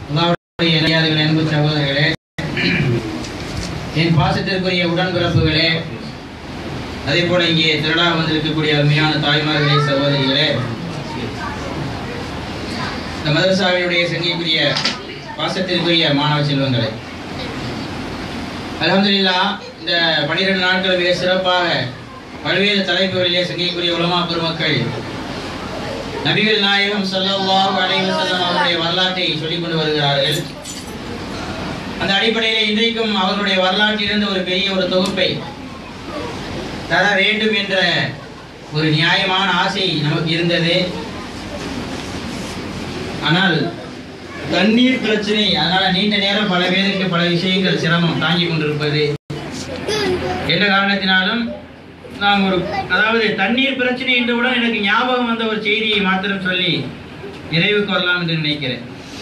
அல்லாஹ்வுடைய நல்லடியார்களே, அன்பு சகோதரர்களே என் பாசத்திற்குரிய உடன்பிறப்புகளே அதே போல இங்கே திரளாக வந்திருக்கக்கூடிய அருமையான தாய்மார்களே சகோதரிகளே இந்த மதரசாவினுடைய சங்கிக்குரிய பாசத்திற்குரிய மாணவ செல்வங்களே அல்ஹம்துலில்லாஹ் இந்த பனிரெண்டு நாட்கள் மிக சிறப்பாக பல்வேறு தலைப்புகளிலே சங்கிக்குரிய உலமா பெருமக்கள் நபிகள் நாயகம் ஸல்லல்லாஹு அலைஹி வஸல்லம் அவருடைய வரலாற்றை சொல்லிக் கொண்டு வருகிறார்கள் அந்த அடிப்படையிலே இன்றைக்கும் அவர்களுடைய வரலாற்றிலிருந்து ஒரு பெரிய ஒரு தொகுப்பை தர வேண்டும் என்ற ஒரு நியாயமான ஆசை நமக்கு இருந்தது ஆனால் தண்ணீர் பிரச்சனை அதனால நீண்ட நேரம் பல பேருக்கு பல விஷயங்கள் சிரமம் தாங்கிக் கொண்டிருப்பது என்ற காரணத்தினாலும் நாம் ஒரு அதாவது தண்ணீர் பிரச்சனை என்றவுடன் எனக்கு ஞாபகம் வந்த ஒரு செய்தியை மாத்திரம் சொல்லி நிறைவுக்கு வரலாம் என்று நினைக்கிறேன்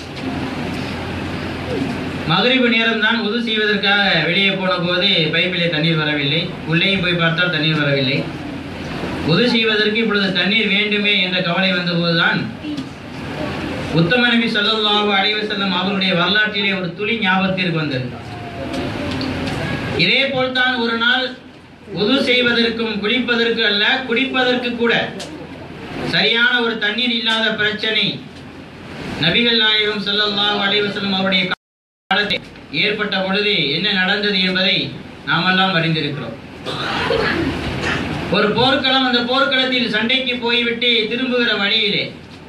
மகரிபு நேரம் தான் உது செய்வதற்காக வெளியே போன போது பைப்பிலே தண்ணீர் வரவில்லை உள்ளேயும் போய் பார்த்தால் தண்ணீர் வரவில்லை உது செய்வதற்கு இப்பொழுது தண்ணீர் வேண்டுமே என்ற கவலை வந்தபோதுதான் உத்தம நபி ஸல்லல்லாஹு அலைஹி வஸல்லம் அவருடைய வரலாற்றிலே ஒரு துளி ஞாபகத்திற்கு வந்தது இதே போல்தான் ஒரு நாள் உது செய்வதற்கும் குளிப்பதற்கு அல்ல குடிப்பதற்கு கூட சரியான ஒரு தண்ணீர் இல்லாத பிரச்சனை நபிகள் நாயகம் ஸல்லல்லாஹு அலைஹி வஸல்லம் அவருடைய காலத்தில் ஏற்பட்ட பொழுது என்ன நடந்தது என்பதை நாமெல்லாம் அறிந்திருக்கிறோம் ஒரு போர்க்களம் அந்த போர்க்களத்தில் சண்டைக்கு போய்விட்டு திரும்புகிற வழியிலே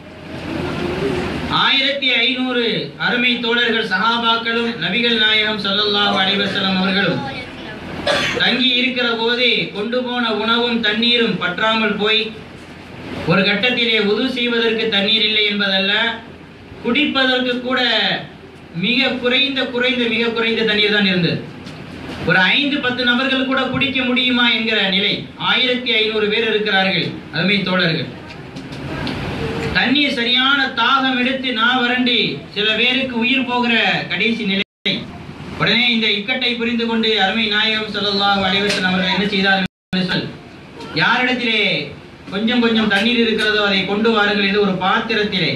ஆயிரத்தி ஐநூறு அருமை தோழர்கள் சஹாபாக்களும் நபிகள் நாயகம் ஸல்லல்லாஹு அலைஹி வஸல்லம் அவர்களும் தங்கி இருக்கிற போது கொண்டு போன உணவும் தண்ணீரும் பற்றாமல் போய் ஒரு கட்டத்திலே உது செய்வதற்கு தண்ணீர் இல்லை என்பதல்ல குடிப்பதற்கு கூட மிக குறைந்த குறைந்த மிக குறைந்த தண்ணீர் தான் இருந்தது ஒரு ஐந்து பத்து நபர்கள் கூட குடிக்க முடியுமா என்கிற நிலை ஆயிரத்தி ஐநூறு பேர் இருக்கிறார்கள் அருமை தோழர்கள் தண்ணீர் சரியான தாகம் எடுத்து நான் வறண்டி சில பேருக்கு உயிர் போகிற கடைசி நிலை உடனே இந்த இக்கட்டை புரிந்து கொண்டு அருமை நாயகம் ஸல்லல்லாஹு அலைஹி வஸல்லம் அவர்கள் என்ன செய்தார்கள் என்றால், யாரிடத்திலே கொஞ்சம் கொஞ்சம் தண்ணீர் இருக்கிறதோ அதை கொண்டு வாருங்கள் என்று ஒரு பாத்திரத்திலே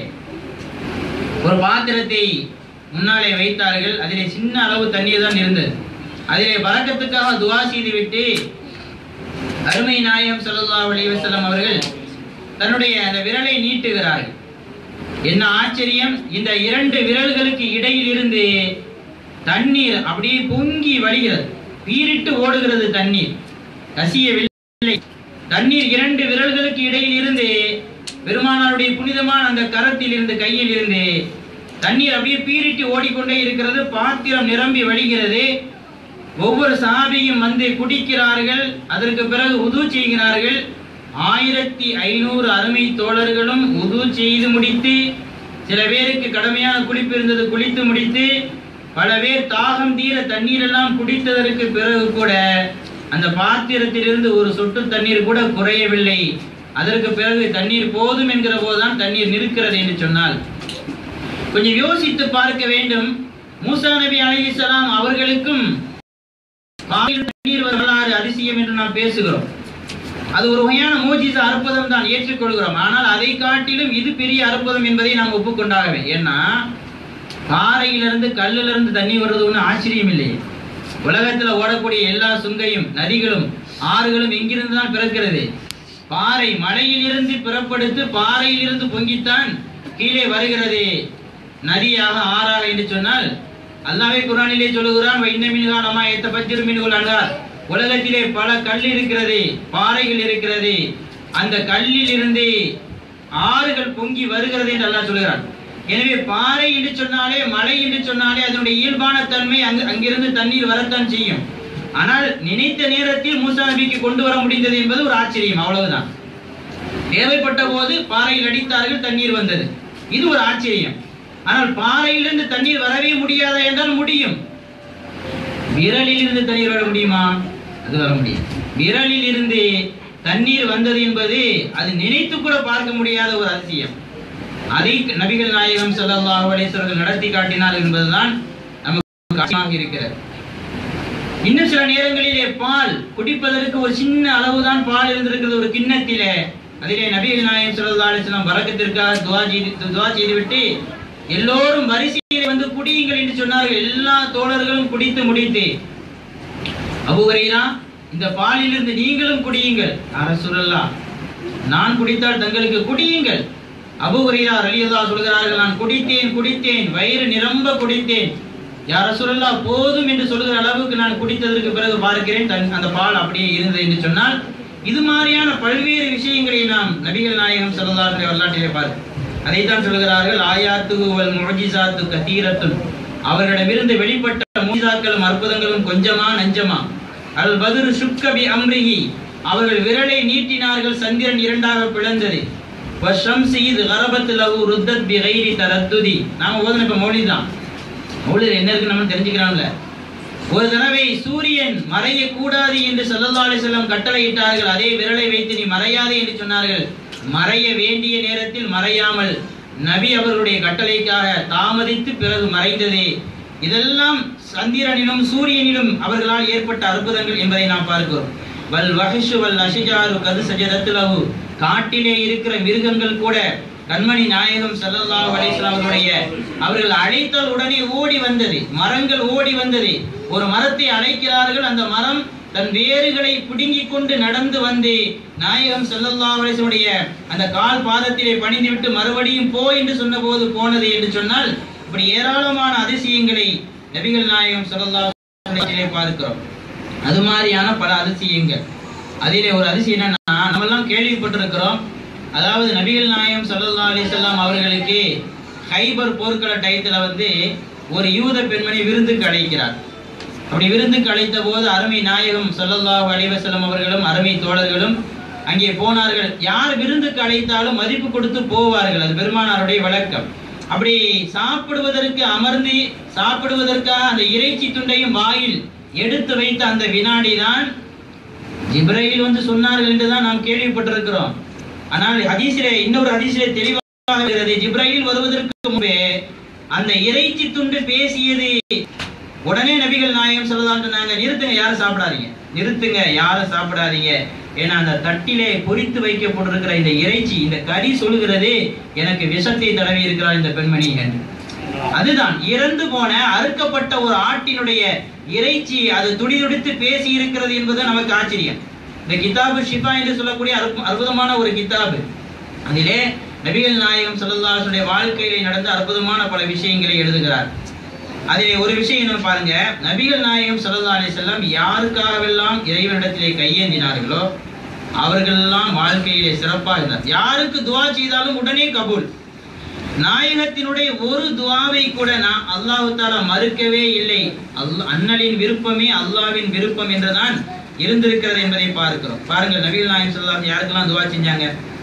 ஒரு பாத்திரத்தை முன்னாலே வைத்தார்கள் அதிலே சின்ன அளவு தண்ணீர் தான் இருந்தது அதிலே பறக்கத்துக்காக துவா செய்துவிட்டு அருமை நாயகம் ஸல்லல்லாஹு அலைஹி வஸல்லம் அவர்கள் தன்னுடைய அந்த விரலை நீட்டுகிறார்கள் என்ன ஆச்சரியம் இந்த இரண்டு விரல்களுக்கு இடையில் இருந்து தண்ணீர் அப்படியே பொங்கி வழிகிறது பீரிட்டு ஓடுகிறது தண்ணீர் கசியவில்லை தண்ணீர் இரண்டு விரல்களுக்கு இடையில் இருந்து பெருமானாருடைய புனிதமான அந்த கரத்தில் இருந்து கையில் இருந்து தண்ணீர் அப்படியே பீரிட்டு ஓடிக்கொண்டே இருக்கிறது பாத்திரம் நிரம்பி வழிகிறது ஒவ்வொரு சாபியும் வந்து குடிக்கிறார்கள் அதற்கு பிறகு உது செய்கிறார்கள் ஆயிரத்தி ஐநூறு அருமை தோழர்களும் உது செய்து முடித்து சில பேருக்கு கடமையான குளிப்பு இருந்தது குளித்து முடித்து பல பேர் தாகம் தீர தண்ணீர் எல்லாம் குடித்ததற்கு பிறகு கூட அந்த பாத்திரத்திலிருந்து ஒரு சொட்டு தண்ணீர் கூட குறையவில்லை அதற்கு பிறகு தண்ணீர் போதும் என்கிற போதுதான் தண்ணீர் நிற்கிறது என்று சொன்னால் கொஞ்சம் யோசித்து பார்க்க வேண்டும் மூசா நபி அலைஹிஸ்ஸலாம் அவர்களுக்கும் வாயில் தண்ணீர் வரலாறு அதிசயம் என்று நாம் பேசுகிறோம் அது ஒரு வகையான மோஜிச அற்புதம் தான் ஏற்றுக்கொள்கிறோம் ஆனால் அதை காட்டிலும் இது பெரிய அற்புதம் என்பதை நாம் ஒப்புக்கொண்டாகவே ஏன்னா பாறையிலிருந்து கல்லிலிருந்து தண்ணி வர்றது ஒன்றும் ஆச்சரியம் இல்லையே உலகத்துல ஓடக்கூடிய எல்லா சுங்கையும் நதிகளும் ஆறுகளும் எங்கிருந்து தான் பிறக்கிறது பாறை மலையிலிருந்து பிறப்படுத்து பாறையிலிருந்து பொங்கித்தான் கீழே வருகிறது நதியாக ஆறாக என்று சொன்னால் அல்லாஹ்வே குர்ஆனிலே சொல்லுகிறான் வைன்ன மின்காலமா எத்த பத்திரு மின்குல் அன்றார் உலகத்திலே பல கல் இருக்கிறது பாறைகள் இருக்கிறது அந்த கல்லில் இருந்து ஆறுகள் பொங்கி வருகிறது என்று அல்லாஹ் சொல்கிறான் எனவே பாறை என்று சொன்னாலே மலை என்று சொன்னாலே அதனுடைய இயல்பான தன்மை அங்கு அங்கிருந்து தண்ணீர் வரத்தான் செய்யும் ஆனால் நினைத்த நேரத்தில் மூசா நபிக்கு கொண்டு வர முடிந்தது என்பது ஒரு ஆச்சரியம் அவ்வளவுதான் தேவைப்பட்ட போது பாறையில் அடித்தார்கள் தண்ணீர் வந்தது இது ஒரு ஆச்சரியம் ஆனால் பாறையிலிருந்து தண்ணீர் வரவே முடியாதா என்றால் முடியும் விரலில் இருந்து தண்ணீர் வர முடியுமா அது வர முடியும் விரலில் இருந்து தண்ணீர் வந்தது என்பது அது நினைத்து கூட பார்க்க முடியாத ஒரு அதிசயம் அதை நபிகள் நாயகம் ஸல்லல்லாஹு அலைஹி வஸல்லம் நடத்தி காட்டினார் என்பதுதான் நமக்கு காரணமாக இருக்கிறது இன்னும் சில நேரங்களிலே பால் குடிப்பதற்கு ஒரு சின்ன அளவுதான் பால் இருந்திருக்கிறது ஒரு கிண்ணத்திலே அதிலே நபிகள் நாயகம் ஸல்லல்லாஹு அலைஹி வஸல்லம் வரக்கத்திற்காக துவா செய்து துவா செய்துவிட்டு எல்லோரும் வரிசையிலே வந்து குடியுங்கள் என்று சொன்னார்கள் எல்லா தோழர்களும் குடித்து முடித்து அபு ஹுரைரா இந்த பாலிலிருந்து நீங்களும் குடியுங்கள் அரசுரல்லா நான் குடித்தால் தங்களுக்கு குடியுங்கள் அபு ஹுரைரா ரலியல்லா சொல்கிறார்கள் நான் குடித்தேன் குடித்தேன் வயிறு நிரம்ப குடித்தேன் யார் ரசூலுல்லாஹ் போதும் என்று சொல்கிற அளவுக்கு நான் குடித்ததற்கு பிறகு பார்க்கிறேன் தன் அந்த பால் அப்படியே இருந்தது என்று சொன்னால் இது மாதிரியான பல்வேறு விஷயங்களை நாம் நபிகள் நாயகம் ஸல்லல்லாஹு அலைஹி வரலாற்றிலே பார்க்கிறோம் அதைத்தான் சொல்கிறார்கள் ஆயாத்து வல் முஜிசாத்து கதீரத்துன் அவர்களிடமிருந்து வெளிப்பட்ட முஜிசாக்களும் அற்புதங்களும் கொஞ்சமா நஞ்சமா அல் பதுரு சுக்கபி அம்ரிஹி அவர்கள் விரலை நீட்டினார்கள் சந்திரன் இரண்டாக பிளந்தது வஷம்சி இது கரபத் லஹு ருத்தத் பி கைரி தரத்துதி நாம ஓதுன இப்ப மௌலித் தான் மௌலித் என்ன இருக்கு நம்ம தெரிஞ்சுக்கலாம்ல ஒரு தடவை சூரியன் மறைய கூடாது என்று ஸல்லல்லாஹு அலைஹி வஸல்லம் கட்டளையிட்டார்கள் அதே விரலை வைத்து நீ மறையாதே என்று சொன்னார்கள் மறைய வேண்டிய நேரத்தில் மறையாமல் நபி அவர்களுடைய கட்டளைக்காக தாமதித்து பிறகு மறைந்தது இதெல்லாம் சந்திரனிலும் சூரியனிலும் அவர்களால் ஏற்பட்ட அற்புதங்கள் என்பதை நாம் பார்க்கிறோம் வல் வஹஷு வல் அஷிஜாரு கது சஜரத்துலகு காட்டிலே இருக்கிற மிருகங்கள் கூட கண்மணி நாயகம் ஸல்லல்லாஹு அலைஹி வஸல்லம் அவர்களுடைய அவர்கள் அழைத்தால் உடனே ஓடி வந்தது மரங்கள் ஓடி வந்தது ஒரு மரத்தை அழைக்கிறார்கள் அந்த மரம் தன் வேறுகளை பிடுங்கிக் கொண்டு நடந்து வந்து நாயகம் ஸல்லல்லாஹு அலைஹி வஸல்லம் உடைய அந்த கால் பாதத்திலே பணிந்து விட்டு மறுபடியும் போ என்று சொன்னபோது போனது என்று சொன்னால் இப்படி ஏராளமான அதிசயங்களை நபிகள் நாயகம் ஸல்லல்லாஹு அலைஹி வஸல்லம் பார்க்கிறோம் அது மாதிரியான பல அதிசயங்கள் அதிலே ஒரு அதிசயம் என்னன்னா நம்ம எல்லாம் கேள்விப்பட்டிருக்கிறோம் அதாவது நபிகள் நாயகம் ஸல்லல்லாஹு அலைஹி வஸல்லம் அவர்களுக்கு ஹைபர் போர்க்கள டயத்துல வந்து ஒரு யூத பெண்மணி விருந்துக்கு அழைக்கிறார் அப்படி விருந்துக்கு அழைத்த போது அருமை நாயகம் ஸல்லல்லாஹு அலைஹி வஸல்லம் அவர்களும் அருமை தோழர்களும் அங்கே போனார்கள் யார் விருந்துக்கு அழைத்தாலும் மதிப்பு கொடுத்து போவார்கள் அது பெருமானாருடைய வழக்கம் அப்படி சாப்பிடுவதற்கு அமர்ந்து சாப்பிடுவதற்காக அந்த இறைச்சி துண்டையும் வாயில் எடுத்து வைத்த அந்த வினாடி தான் ஜிப்ரையில் வந்து சொன்னார்கள் என்றுதான் நாம் கேள்விப்பட்டிருக்கிறோம் ஆனால் ஹதீஸிலே இன்னொரு ஹதீஸிலே தெளிவாக இருக்கிறது ஜிப்ரையில் வருவதற்கு முன்பே அந்த இறைச்சி துண்டு பேசியது உடனே நபிகள் நாயகம் சொல்லதான் சொன்னாங்க நிறுத்துங்க யாரும் சாப்பிடாதீங்க நிறுத்துங்க யாரும் சாப்பிடாதீங்க ஏன்னா அந்த தட்டிலே பொரித்து வைக்கப்பட்டிருக்கிற இந்த இறைச்சி இந்த கறி சொல்லுகிறது எனக்கு விஷத்தை தடவி இருக்கிறார் இந்த பெண்மணி என்று அதுதான் இறந்து போன அறுக்கப்பட்ட ஒரு ஆட்டினுடைய இறைச்சி அது துடிதுடித்து பேசி இருக்கிறது என்பது நமக்கு ஆச்சரியம் இந்த கிதாபு ஷிஃபா என்று சொல்லக்கூடிய அற்பு- அற்புதமான ஒரு கிதாபு அதிலே நபிகள் நாயகம் ஸல்லல்லாஹு வாழ்க்கையிலே நடந்த அற்புதமான பல விஷயங்களை எழுதுகிறார் அதிலே ஒரு விஷயம் என்ன பாருங்க நபிகள் நாயகம் ஸல்லல்லாஹு அலைஹி வஸல்லம் யாருக்காகவெல்லாம் இறைவனிடத்திலே கையேந்தினார்களோ அவர்களெல்லாம் வாழ்க்கையிலே சிறப்பாக இருந்தார் யாருக்கு துவா செய்தாலும் உடனே கபூல் நாயகத்தினுடைய ஒரு துவாவை கூட நான் அல்லாஹு தாலா மறுக்கவே இல்லை அல்ல அண்ணலின் விருப்பமே அல்லாஹ்வின் விருப்பம் என்றுதான் இருந்திருக்கிறது என்பதை பார்க்கிறோம் பாருங்கள் நபிகள் நாயகம் ஸல்லல்லாஹு யாருக்கெல்லாம் துவா செஞ்சாங்க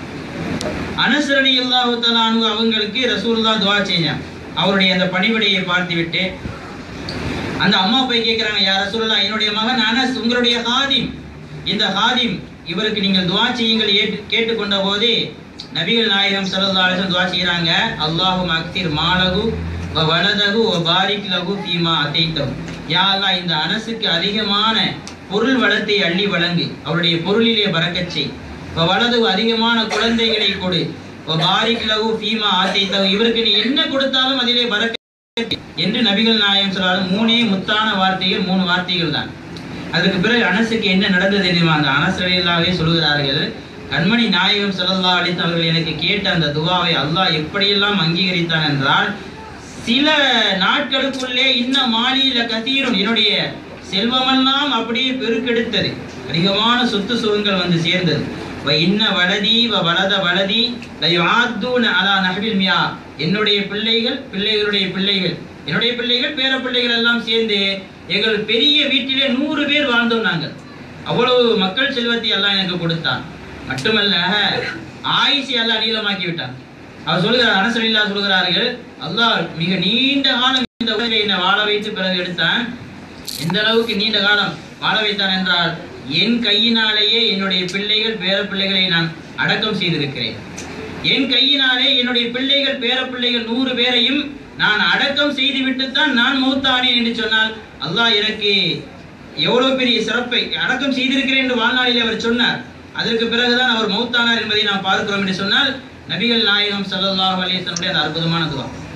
அனஸ் ரலியல்லாஹு தஆலா அன்ஹு அவங்களுக்கு ரசூலுல்லாஹ் துவா செஞ்சாங்க அவருடைய அந்த பணிவிடையை பார்த்துவிட்டு அந்த அம்மா போய் கேட்குறாங்க யார் ரசூலுல்லாஹ் என்னுடைய மகன் அனஸ் உங்களுடைய ஹாதிம் இந்த ஹாதிம் இவருக்கு நீங்கள் துவா செய்யுங்கள் ஏற்று கேட்டுக்கொண்ட போது நபிகள் நாயகம் ஸல்லல்லாஹு அலைஹி வஸல்லம் துவா செய்றாங்க அல்லாஹும் அக்திர் மாலகு வ வலதகு வ பாரிக் லகு ஃபீமா அதைத்தம் யா அல்லாஹ் இந்த அனசுக்கு அதிகமான பொருள் வளத்தை அள்ளி வழங்கு அவருடைய பொருளிலே பறக்கச் செய் வ வலது அதிகமான குழந்தைகளை கொடு வ பாரிக் லகு ஃபீமா ஆத்தைத்தகு இவருக்கு நீ என்ன கொடுத்தாலும் அதிலே பறக்க என்று நபிகள் நாயகம் சொல்றாரு மூணே முத்தான வார்த்தைகள் மூணு வார்த்தைகள் தான் அதுக்கு பிறகு அனசுக்கு என்ன நடந்தது தெரியுமா அந்த அனஸ் ரலியல்லாஹே சொல்லுகிறார்கள் கண்மணி நாயகம் ஸல்லல்லாஹு அலைஹி வஸல்லம் அவர்கள் எனக்கு கேட்ட அந்த துவாவை அல்லாஹ் எப்படியெல்லாம் அங்கீகரித்தான் என்றால் சில நாட்களுக்குள்ளே இன்ன மாலியில கதீரும் என்னுடைய செல்வமெல்லாம் அப்படியே பெருக்கெடுத்தது அதிகமான சொத்து சுகங்கள் வந்து சேர்ந்தது வ இன்ன வலதி வ வலத வலதி லயுஆத்தூன அலா நஹ்பில் மியா என்னுடைய பிள்ளைகள் பிள்ளைகளுடைய பிள்ளைகள் என்னுடைய பிள்ளைகள் பேர பிள்ளைகள் எல்லாம் சேர்ந்து எங்கள் பெரிய வீட்டிலே நூறு பேர் வாழ்ந்தோம் நாங்கள் அவ்வளவு மக்கள் செல்வத்தை எல்லாம் எனக்கு கொடுத்தான் மட்டுமல்ல ஆயுசை எல்லாம் நீளமாக்கி விட்டான் அவர் சொல்லுகிறார் அனசரில்லா சொல்கிறார்கள் அல்லாஹ் மிக நீண்ட காலம் இந்த உலகில் என்னை வாழ வைத்து பிறகு எடுத்தான் எந்த அளவுக்கு நீண்ட காலம் வாழ வைத்தான் என்றால் என் கையினாலேயே என்னுடைய பிள்ளைகள் பேர பிள்ளைகளை நான் அடக்கம் செய்திருக்கிறேன் என் கையினாலே என்னுடைய பிள்ளைகள் பேர பிள்ளைகள் நூறு பேரையும் நான் அடக்கம் செய்து விட்டுத்தான் நான் மௌத்தானேன் என்று சொன்னால் அல்லாஹ் எனக்கு எவ்வளவு பெரிய சிறப்பை அடக்கம் செய்திருக்கிறேன் என்று வாழ்நாளிலே அவர் சொன்னார் அதற்கு பிறகுதான் அவர் மௌத்தானார் என்பதை நாம் பார்க்கிறோம் என்று சொன்னால் நபிகள் நாயகம் ஸல்லல்லாஹு அலைஹி வஸல்லம் அந்த அற்புதமான துவா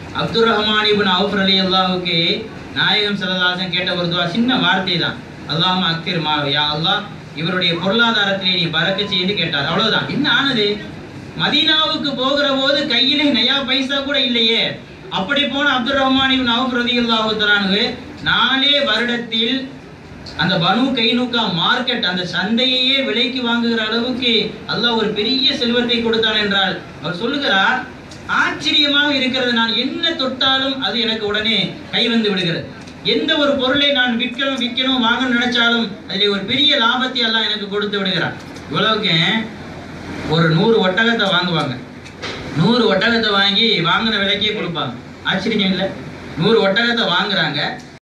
அப்துல் ரஹ்மான் இப்னு அவுஃப் ரலியல்லாஹுக்கு நாயகம் ஸல்லல்லாஹு கேட்ட ஒரு துவா சின்ன வார்த்தை தான் அல்லாஹ்ம அக்திர் மா யா அல்லாஹ் இவருடைய பொருளாதாரத்திலே நீ பறக்க செய்து கேட்டார் அவ்வளவுதான் என்ன ஆனது மதீனாவுக்கு போகிற போது கையிலே நயா பைசா கூட இல்லையே அப்படி போன அப்துல் ரஹ்மான் இப்னு அவுஃப் ரலியல்லாஹு தஆலானு நாலே வருடத்தில் அந்த பனு கைனுக்கா மார்க்கெட் அந்த சந்தையையே விலைக்கு வாங்குகிற அளவுக்கு அல்லாஹ் ஒரு பெரிய செல்வத்தை கொடுத்தான் என்றால் அவர் சொல்லுகிறார் ஆச்சரியமாக இருக்கிறது நான் என்ன தொட்டாலும் அது எனக்கு உடனே கை வந்து விடுகிறது எந்த ஒரு பொருளை நான் விற்கணும் விற்கணும் வாங்கணும் நினைச்சாலும் அதில் ஒரு பெரிய லாபத்தை எல்லாம் எனக்கு கொடுத்து விடுகிறார் இவ்வளவுக்கு ஒரு நூறு ஒட்டகத்தை வாங்குவாங்க நூறு ஒட்டகத்தை வாங்கி வாங்கின விலைக்கே கொடுப்பாங்க ஆச்சரியம் இல்லை நூறு ஒட்டகத்தை வாங்குறாங்க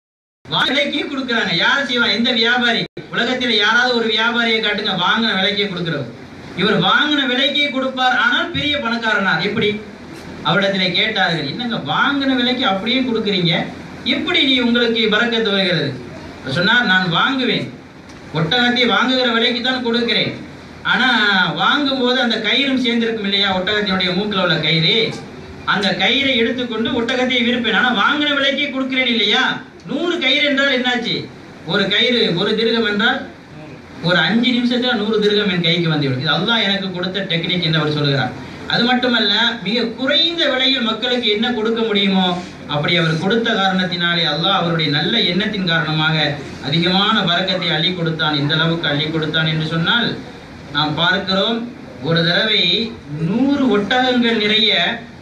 விலைக்கே கொடுக்குறாங்க யார் செய்வான் எந்த வியாபாரி உலகத்தில் யாராவது ஒரு வியாபாரியை காட்டுங்க வாங்கின விலைக்கே கொடுக்கிறவர் இவர் வாங்கின விலைக்கே கொடுப்பார் ஆனால் பெரிய பணக்காரனார் எப்படி அவரிடத்துல கேட்டார்கள் என்னங்க வாங்கின விலைக்கு அப்படியே கொடுக்குறீங்க எப்படி நீ உங்களுக்கு பறக்கத்து வருகிறது அவர் சொன்னார் நான் வாங்குவேன் ஒட்டகத்தை வாங்குகிற விலைக்கு தான் கொடுக்கிறேன் ஆனா வாங்கும்போது அந்த கயிறும் சேர்ந்திருக்கும் இல்லையா ஒட்டகத்தினுடைய மூக்கில் உள்ள கயிறு அந்த கயிறை எடுத்துக்கொண்டு ஒட்டகத்தை விற்பேன் ஆனா வாங்கின விலைக்கே கொடுக்கிறேன் இல்லையா நூறு கயிறு என்றால் என்னாச்சு ஒரு கயிறு ஒரு திருகம் என்றால் ஒரு அஞ்சு நிமிஷத்துல நூறு திருகம் என் கைக்கு வந்துவிடும் இது அல்லாஹ் எனக்கு கொடுத்த டெக்னிக் என்று அவர் சொல்கிறார் அது மட்டுமல்ல மிக குறைந்த விலையில் மக்களுக்கு என்ன கொடுக்க முடியுமோ அப்படி அவர் கொடுத்த காரணத்தினாலே அல்லாஹ் அவருடைய நல்ல எண்ணத்தின் காரணமாக அதிகமான வரக்கத்தை அள்ளி கொடுத்தான் இந்த அளவுக்கு அள்ளி கொடுத்தான் என்று சொன்னால் நாம் பார்க்கிறோம் ஒரு தடவை நூறு ஒட்டகங்கள் நிறைய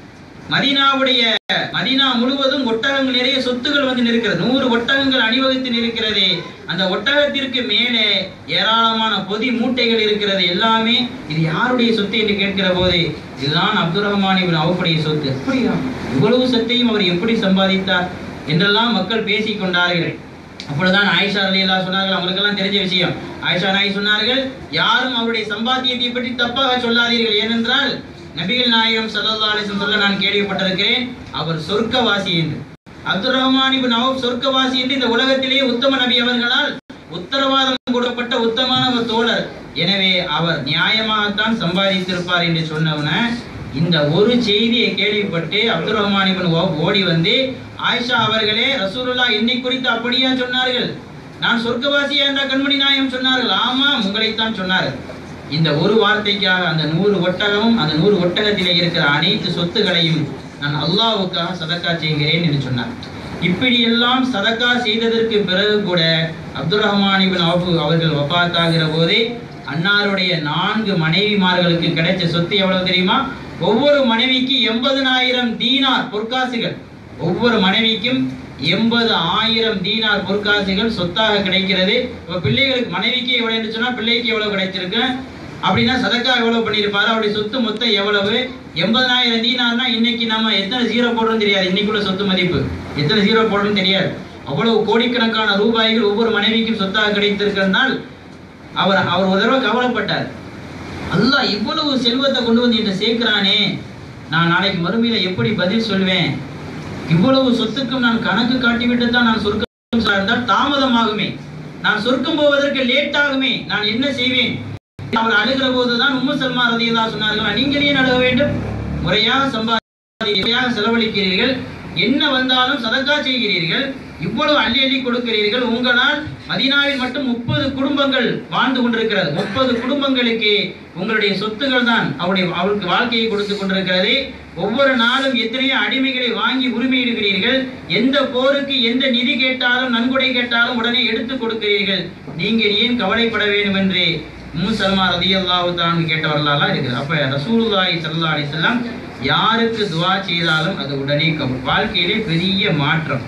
மதீனாவுடைய மதீனா முழுவதும் ஒட்டகங்கள் நிறைய சொத்துகள் வந்து நிற்கிறது நூறு ஒட்டகங்கள் அணிவகுத்து நிற்கிறது அந்த ஒட்டகத்திற்கு மேலே ஏராளமான பொதி மூட்டைகள் இருக்கிறது எல்லாமே இது யாருடைய சொத்து என்று கேட்கிற போது இதுதான் அப்துல் ரஹ்மான் இவன் அவருடைய சொத்து அப்படியா இவ்வளவு சொத்தையும் அவர் எப்படி சம்பாதித்தார் என்றெல்லாம் மக்கள் பேசிக் கொண்டார்கள் அப்பொழுதுதான் ஆயிஷா அலி அல்லா சொன்னார்கள் அவங்களுக்கெல்லாம் தெரிஞ்ச விஷயம் ஆயிஷா நாய் சொன்னார்கள் யாரும் அவருடைய சம்பாத்தியத்தை பற்றி தப்பாக சொல்லாதீர்கள் ஏனென்றால் நபிகள் நாயகம் ஸல்லல்லாஹு அலைஹி வஸல்லம் சொல்ல நான் கேள்விப்பட்டிருக்கிறேன் அவர் சொர்க்கவாசி என்று அப்துல் ரஹ்மான் இப்னு அவுஃப் சொர்க்கவாசி என்று இந்த உலகத்திலேயே உத்தம நபி அவர்களால் உத்தரவாதம் கொடுக்கப்பட்ட உத்தமான ஒரு தோழர் எனவே அவர் நியாயமாகத்தான் சம்பாதித்திருப்பார் என்று சொன்னவன இந்த ஒரு செய்தியை கேள்விப்பட்டு அப்துல் ரஹ்மான் இப்னு அவுஃப் ஓடி வந்து ஆயிஷா அவர்களே ரசூலுல்லாஹ் என்னை குறித்து அப்படியா சொன்னார்கள் நான் சொர்க்கவாசியா என்ற கண்மணி நாயகம் சொன்னார்கள் ஆமாம் உங்களைத்தான் சொன்னார்கள் இந்த ஒரு வார்த்தைக்காக அந்த நூறு ஒட்டகமும் அந்த நூறு ஒட்டகத்திலே இருக்கிற அனைத்து சொத்துகளையும் நான் அல்லாஹ்வுக்காக சதக்கா செய்கிறேன் என்று சொன்னார் இப்படியெல்லாம் சதக்கா செய்ததற்கு பிறகு கூட அப்துல் ரஹ்மான் இப்னு அவுஃப் அவர்கள் வஃபாத்தாகிற போதே அன்னாருடைய நான்கு மனைவிமார்களுக்கு கிடைச்ச சொத்து எவ்வளவு தெரியுமா ஒவ்வொரு மனைவிக்கு எண்பதனாயிரம் தீனார் பொற்காசுகள் ஒவ்வொரு மனைவிக்கும் எண்பது ஆயிரம் தீனார் பொற்காசுகள் சொத்தாக கிடைக்கிறது இப்ப பிள்ளைகளுக்கு மனைவிக்கு எவ்வளவு என்று சொன்னா பிள்ளைக்கு எவ்வளவு கிடைச்சிருக்கு அப்படின்னா சதக்கா எவ்வளவு பண்ணியிருப்பாரு அவருடைய சொத்து மொத்தம் எவ்வளவு எண்பதனாயிரம் தீனார்னா இன்னைக்கு நம்ம எத்தனை ஜீரோ போடுறோம் தெரியாது இன்னைக்குள்ள சொத்து மதிப்பு எத்தனை ஜீரோ போடுறோம் தெரியாது அவ்வளவு கோடிக்கணக்கான ரூபாய்கள் ஒவ்வொரு மனைவிக்கும் சொத்தாக கிடைத்திருக்கிறதுனால் அவர் அவர் ஒரு தடவை கவலைப்பட்டார் அல்லாஹ் இவ்வளவு செல்வத்தை கொண்டு வந்து என்கிட்ட சேர்க்கிறானே நான் நாளைக்கு மறுமையில எப்படி பதில் சொல்வேன் இவ்வளவு சொத்துக்கும் நான் கணக்கு காட்டிவிட்டு தான் நான் சொர்க்கம் சார்ந்தால் தாமதமாகுமே நான் சொர்க்கம் போவதற்கு லேட் ஆகுமே நான் என்ன செய்வேன் அவர் அழுகிற போதுதான் உம்மு சல்மா ரதியல்லா சொன்னார்கள் நீங்கள் ஏன் அழுக வேண்டும் முறையாக சம்பாதி முறையாக செலவழிக்கிறீர்கள் என்ன வந்தாலும் சதக்கா செய்கிறீர்கள் இவ்வளவு அள்ளி அள்ளி கொடுக்கிறீர்கள் உங்களால் மதீனாவில் மட்டும் முப்பது குடும்பங்கள் வாழ்ந்து கொண்டிருக்கிறது முப்பது குடும்பங்களுக்கு உங்களுடைய சொத்துகள் தான் அவருடைய அவருக்கு வாழ்க்கையை கொடுத்து கொண்டிருக்கிறது ஒவ்வொரு நாளும் எத்தனையோ அடிமைகளை வாங்கி உரிமையிடுகிறீர்கள் எந்த போருக்கு எந்த நிதி கேட்டாலும் நன்கொடை கேட்டாலும் உடனே எடுத்து கொடுக்கிறீர்கள் நீங்கள் ஏன் கவலைப்பட வேண்டும் என்று உம்மு சல்மா ரதியல்லாஹு தான் கேட்டவர்களாலாம் இருக்குது அப்ப ரசூலுல்லாஹி ஸல்லல்லாஹு அலைஹி வஸல்லம் யாருக்கு துஆ செய்தாலும் அது உடனே கபூல் வாழ்க்கையிலே பெரிய மாற்றம்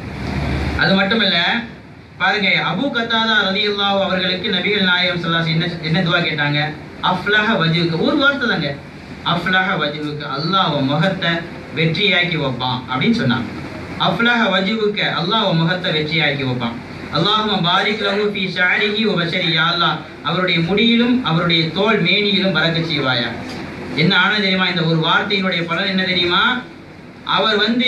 அது மட்டுமல்ல பாருங்க அபு கத்தாதா ரலியல்லாஹு அவர்களுக்கு நபிகள் நாயகம் ஸல்லல்லாஹு என்ன என்ன துஆ கேட்டாங்க அஃப்லஹ வஜுக்கு ஒரு வார்த்தை தாங்க அஃப்லஹ வஜுவுக்கு அல்லாஹ் உன் முகத்தை வெற்றியாக்கி வைப்பான் அப்படின்னு சொன்னாங்க அஃப்லஹ வஜுவுக்கு அல்லாஹ் உன் முகத்தை வெற்றியாக்கி வைப்பான் அல்லாஹும பாரிக் லஹு ஃபீ ஷஅரிஹி வ பஷரி யா அல்லாஹ் அவருடைய முடியிலும் அவருடைய தோல் மேனியிலும் பறக்கச் செய்வாயா என்ன ஆனது தெரியுமா இந்த ஒரு வார்த்தையினுடைய பலன் என்ன தெரியுமா அவர் வந்து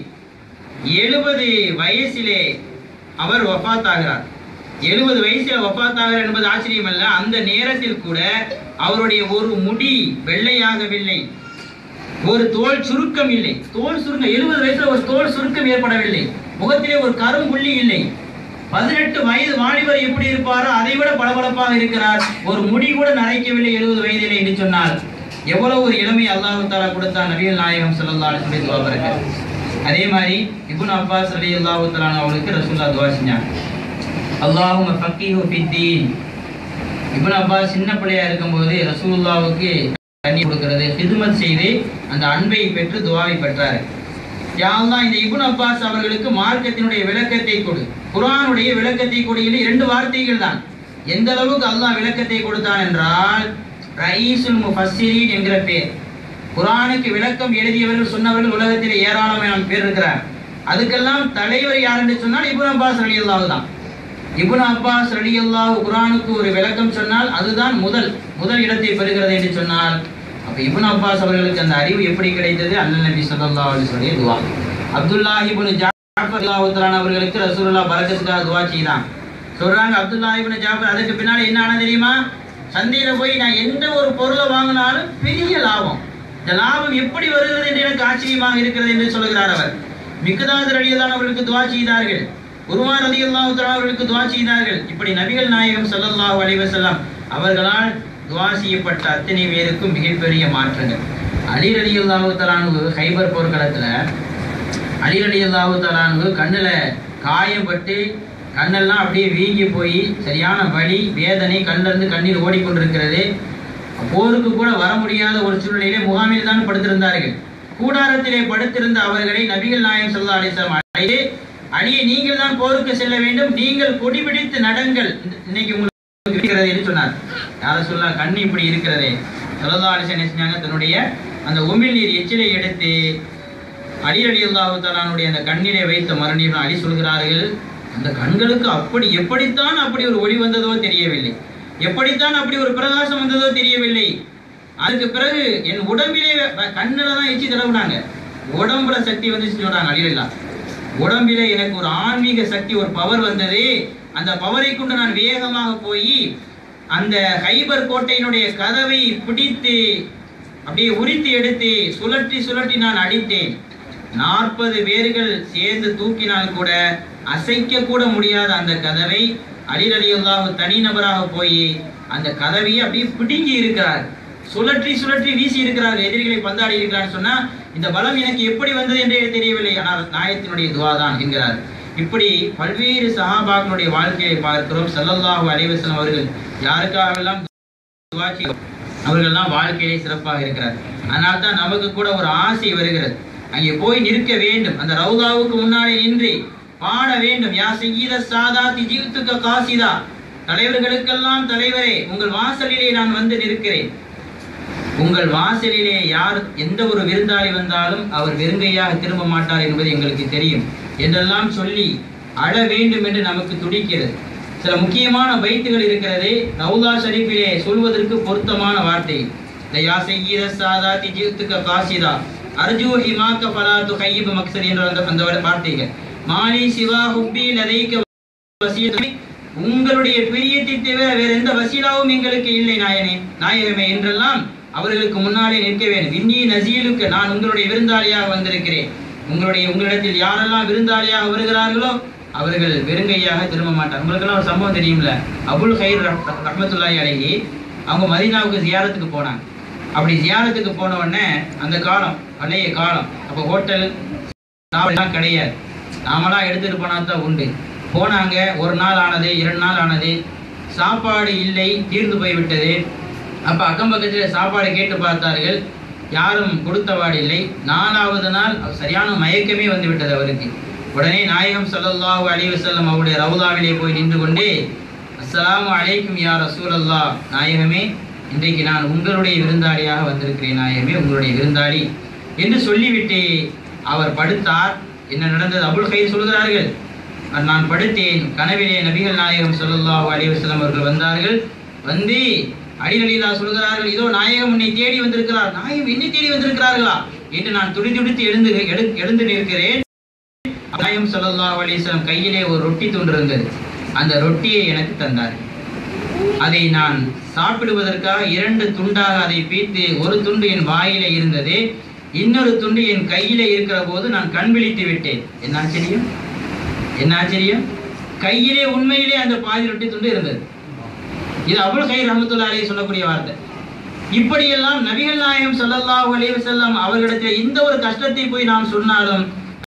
எழுபது வயசிலே அவர் வஃபாத்தாகிறார் எழுபது வயசுல வஃபாத்தாகிறார் என்பது ஆச்சரியம் அல்ல அந்த நேரத்தில் கூட அவருடைய ஒரு முடி வெள்ளையாகவில்லை ஒரு தோல் சுருக்கம் இல்லை தோல் சுருக்கம் எழுபது வயசுல ஒரு தோல் சுருக்கம் ஏற்படவில்லை முகத்திலே ஒரு கரும்புள்ளி இல்லை பதினெட்டு வயது வாலிபர் எப்படி இருப்பாரோ அதை விட பளபளப்பாக இருக்கிறார் ஒரு முடி கூட நரைக்கவில்லை எழுபது வயதிலே என்று சொன்னால் எவ்வளவு ஒரு இளமை அல்லாஹு தாலா கொடுத்தான் நபிகள் நாயகம் ஸல்லல்லாஹு அலைஹி வஸல்லம் துவா பரக்கத் அதே மாதிரி இப்னு அப்பாஸ் ரலியல்லாஹு தஆலா அவங்களுக்கு ரசூலுல்லாஹ் துவா செஞ்சாங்க அல்லாஹும்ம ஃபக்கீஹு ஃபித்தீன் இப்னு அப்பாஸ் சின்ன பிள்ளையா இருக்கும்போது ரசூலுல்லாவுக்கு தண்ணி கொடுக்கிறது ஹிதுமத் செய்து அந்த அன்பை பெற்று துவாவை பெற்றார் யாழ்லாம் இந்த இப்னு அப்பாஸ் அவர்களுக்கு மார்க்கத்தினுடைய விளக்கத்தை கொடு குர்ஆனுடைய விளக்கத்தை கொடு என்று இரண்டு வார்த்தைகள் தான் எந்த அளவுக்கு அல்லாஹ் விளக்கத்தை கொடுத்தான் என்றால் ரயீசுல் முஃபஸ்ஸிரீன் என்கிற பேர் குர்ஆனுக்கு விளக்கம் எழுதியவர்கள் சொன்னவர்கள் உலகத்தில் ஏராளமான பேர் இருக்கிறார் அதுக்கெல்லாம் தலைவர் யார் என்று சொன்னால் இப்னு அப்பாஸ் ரலியல்லாஹு தான் இப்னு அப்பாஸ் ரலியல்லாஹு குர்ஆனுக்கு ஒரு விளக்கம் சொன்னால் அதுதான் முதல் முதல் இடத்தை பெறுகிறது என்று சொன்னால் அப்ப இப்னு அப்பாஸ் அவர்களுக்கு அந்த அறிவு எப்படி கிடைத்தது அண்ணன் நபி ஸல்லல்லாஹு அலைஹி வஸல்லம் துவா அப்துல்லாஹ் இப்னு ஜாஃபர் ரலியல்லாஹு தஆலா அவர்களுக்கு ரசூலுல்லாஹ் பரக்கத்துக்காக துவா செய்தான் சொல்றாங்க அப்துல்லாஹ் இப்னு ஜாஃபர் அதுக்கு பின்னால என்ன ஆனது தெரியுமா சந்தையில போய் நான் எந்த ஒரு பொருளை வாங்கினாலும் பெரிய லாபம் இந்த லாபம் எப்படி வருகிறது என்று எனக்கு ஆச்சரியமாக இருக்கிறது என்று சொல்கிறார் அவர் மிக்கதாது ரலியல்லாஹு அவர்களுக்கு துவா செய்தார்கள் உருமான் ரலியல்லாஹு தஆலா அவர்களுக்கு துவா செய்தார்கள் இப்படி நபிகள் நாயகம் ஸல்லல்லாஹு அலைஹி வஸல்லம் அவர்களால் துவா செய்யப்பட்ட அத்தனை பேருக்கும் மிகப்பெரிய மாற்றங்கள் அலி ரலியல்லாஹு தஆலானு ஹைபர் போர்க்களத்துல அலி ரலியல்லாஹு தஆலானு கண்ணுல காயம் பட்டு கண்ணெல்லாம் அப்படியே வீங்கி போய் சரியான வலி வேதனை கண்ணிலிருந்து இருந்து கண்ணீர் ஓடிக்கொண்டிருக்கிறது போருக்கு கூட வர முடியாத ஒரு சூழ்நிலையிலே முகாமில் தான் படுத்திருந்தார்கள் கூடாரத்திலே படுத்திருந்த அவர்களை நபிகள் நாயகம் ஸல்லல்லாஹு அலைஹி வஸல்லம் அழைத்து அலியை நீங்கள் தான் போருக்கு செல்ல வேண்டும் நீங்கள் கொடிபிடித்து நடங்கள் இன்னைக்கு உங்களுக்கு இருக்கிறது என்று சொன்னார் யார சொல்ல கண்ணு இப்படி இருக்கிறதே ஸல்லல்லாஹு அலைஹி வஸல்லம் என்ன செஞ்சாங்க தன்னுடைய அந்த உமிழ் நீர் எச்சிலை எடுத்து அலி அலி அல்லாஹு தஆலானுடைய அந்த கண்ணிலே வைத்த மறுநீர் அலி சொல்கிறார்கள் அந்த கண்களுக்கு அப்படி எப்படித்தான் அப்படி ஒரு ஒளி வந்ததோ தெரியவில்லை எப்படித்தான் அப்படி ஒரு பிரகாசம் வந்ததோ தெரியவில்லை அதுக்கு பிறகு என் உடம்பிலே வ- கண்ணுல தான் எச்சி தடவுனாங்க உடம்புல சக்தி வந்துச்சு சொல்றாங்க அழியில்லா உடம்பிலே எனக்கு ஒரு ஆன்மீக சக்தி ஒரு பவர் வந்தது அந்த பவரை கொண்டு நான் வேகமாக போய் அந்த ஹைபர் கோட்டையினுடைய கதவை பிடித்து அப்படியே உரித்து எடுத்து சுழற்றி சுழற்றி நான் அடித்தேன் நாற்பது பேர்கள் சேர்ந்து தூக்கினால் கூட அசைக்க கூட முடியாத அந்த கதவை அலி அலியல்லாஹு தனிநபராக போய் அந்த கதவையை அப்படியே பிடுங்கி இருக்கிறார் சுழற்றி சுழற்றி வீசி இருக்கிறார் எதிரிகளை பந்தாடி இருக்கிறார் சொன்னா இந்த பலம் எனக்கு எப்படி வந்தது என்றே தெரியவில்லை ஆனால் நாயத்தினுடைய துவா தான் என்கிறார் இப்படி பல்வேறு சஹாபாக்களுடைய வாழ்க்கையை பார்க்கிறோம் ஸல்லல்லாஹு அலைஹி வஸல்லம் அவர்கள் யாருக்காகவெல்லாம் துவா செய்ய அவர்கள்லாம் வாழ்க்கையிலே சிறப்பாக இருக்கிறார் அதனால தான் நமக்கு கூட ஒரு ஆசை வருகிறது அங்கே போய் நிற்க வேண்டும் அந்த ரவுதாவுக்கு முன்னாலே நின்று பாட வேண்டும் யா செய்யீத சாதா திஜித்துக்க காசிதா தலைவர்களுக்கெல்லாம் தலைவரே உங்கள் வாசலிலே நான் வந்து நிற்கிறேன் உங்கள் வாசலிலே யார் எந்த ஒரு விருந்தாளி வந்தாலும் அவர் வெறுங்கையாக திரும்ப மாட்டார் என்பது எங்களுக்கு தெரியும் என்றெல்லாம் சொல்லி அழ வேண்டும் என்று நமக்கு துடிக்கிறது சில முக்கியமான பைத்துகள் இருக்கிறது ரவுலா ஷரீஃபிலே சொல்வதற்கு பொருத்தமான வார்த்தை இந்த யா செய்யீத சாதா திஜித்துக்க காசிதா அர்ஜு ஹிமாக்க ஃபலாத்து கையிப மக்சரி என்ற அந்த அந்த வார்த்தைகள் மாலி சிவா ஹுப்பி லதைக்க வசியத்தை உங்களுடைய பிரியத்தை தவிர வேற எந்த வசீலாவும் எங்களுக்கு இல்லை நாயனே நாயகமே என்றெல்லாம் அவர்களுக்கு முன்னாலே நிற்க வேண்டும் விண்ணி நசீலுக்கு நான் உங்களுடைய விருந்தாளியாக வந்திருக்கிறேன் உங்களுடைய உங்களிடத்தில் யாரெல்லாம் விருந்தாளியாக வருகிறார்களோ அவர்கள் வெறுங்கையாக திரும்ப மாட்டார் உங்களுக்கெல்லாம் ஒரு சம்பவம் தெரியும்ல அபுல் ஹைர் ரஹ்- ரஹ்மத்துல்லாஹி அலைஹி அவங்க மதீனாவுக்கு ஜியாரத்துக்கு போனாங்க அப்படி ஜியாரத்துக்கு போன உடனே அந்த காலம் பழைய காலம் அப்போ ஹோட்டல் சாப்பாடுலாம் கிடையாது நாமெல்லாம் எடுத்துட்டு போனா தான் உண்டு போனாங்க ஒரு நாள் ஆனது இரண்டு நாள் ஆனது சாப்பாடு இல்லை தீர்ந்து போய்விட்டது அப்ப அக்கம் பக்கத்தில் சாப்பாடு கேட்டு பார்த்தார்கள் யாரும் கொடுத்தவாடு இல்லை நாலாவது நாள் சரியான மயக்கமே வந்து விட்டது அவருக்கு உடனே நாயகம் ஸல்லல்லாஹு அலைஹி வஸல்லம் அவருடைய ரவுதாவிலே போய் நின்று கொண்டே அஸ்ஸலாமு அலைக்கும் யா ரசூலல்லாஹ் நாயகமே இன்றைக்கு நான் உங்களுடைய விருந்தாளியாக வந்திருக்கிறேன் நாயகமே உங்களுடைய விருந்தாளி என்று சொல்லிவிட்டு அவர் படுத்தார் என்ன நடந்தது அபுல் கயிர் சொல்கிறார்கள் நான் படுத்தேன் கனவிலே நபிகள் நாயகம் ஸல்லல்லாஹு அலைஹி வஸல்லம் அவர்கள் வந்தார்கள் வந்து அடிநலிலா சொல்கிறார்கள் இதோ நாயகம் உன்னை தேடி வந்திருக்கிறார் நாயகம் என்னை தேடி வந்திருக்கிறார்களா என்று நான் துடி துடித்து எழுந்து எழு- எழுந்து நிற்கிறேன் நாயகம் ஸல்லல்லாஹு அலைஹி வஸல்லம் கையிலே ஒரு ரொட்டி துண்டு இருந்தது அந்த ரொட்டியை எனக்கு தந்தார் அதை நான் சாப்பிடுவதற்காக இரண்டு துண்டாக அதை பீத்து ஒரு துண்டு என் வாயிலே இருந்தது இன்னொரு துண்டு என் கையிலே இருக்கிற போது நான் கண் விழித்து விட்டேன் என்ன ஆச்சரியம் என்ன ஆச்சரியம் கையிலே உண்மையிலே அந்த பாதி ரொட்டி துண்டு இருந்தது இது அபுல் கை ரஹமத்துல்லாலே சொல்லக்கூடிய வார்த்தை இப்படியெல்லாம் நபிகள் நாயகம் ஸல்லல்லாஹு அலைஹி வஸல்லம் அவர்களிடத்தில் இந்த ஒரு கஷ்டத்தை போய் நாம் சொன்னாலும்